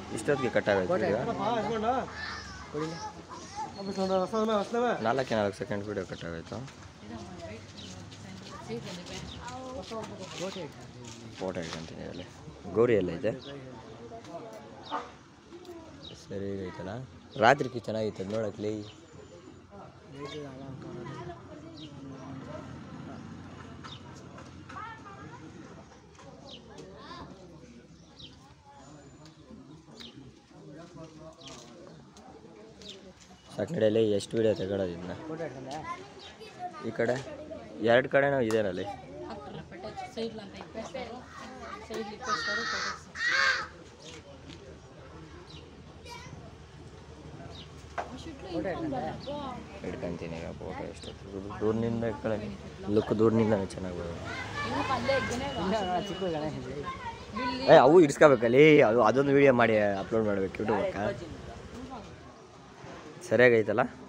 ಇಷ್ಟೊತ್ತಿಗೆ ಕಟ್ಟಾಗೈತೆ ಈಗ ನಾಲ್ಕೇ ನಾಲ್ಕು ಸೆಕೆಂಡ್ ವಿಡಿಯೋ ಕಟ್ಟಾಗೋಯ್ತು ಫೋಟೋ ಇಟ್ಕೊಂತೀನಿ ಅಲ್ಲಿ ಗೌರಿ ಎಲ್ಲ ಐತೆ ಸರಿ ಐತಲ್ಲ ರಾತ್ರಿಗೆ ಚೆನ್ನಾಗಿತ್ತು ಅದು ನೋಡಕ್ಕೆ ಸಾಕಡೆಯಲ್ಲಿ ಎಷ್ಟು ವಿಡಿಯೋ ತಗೊಳ್ಳೋದು ಇದನ್ನ ಈ ಕಡೆ ಎರಡು ಕಡೆನೂ ಇದೆನಲ್ಲಿ ಹಿಡ್ಕೊಂತೀನಿ ಈಗ ಫೋಟೋ ಎಷ್ಟು ದೂರದಿಂದ ಇಟ್ಕೊಳ್ಳಿ ಲುಕ್ ದೂರದಿಂದನೇ ಚೆನ್ನಾಗಿ ಬರೋದು ಏ ಅವು ಇಡ್ಸ್ಕೋಬೇಕಲ್ಲಿ ಅದು ಅದೊಂದು ವಿಡಿಯೋ ಮಾಡಿ ಅಪ್ಲೋಡ್ ಮಾಡ್ಬೇಕು ಯೂಟ್ಯೂಬಕ್ಕೆ ಸರಿಯಾಗೈತಲ್ಲ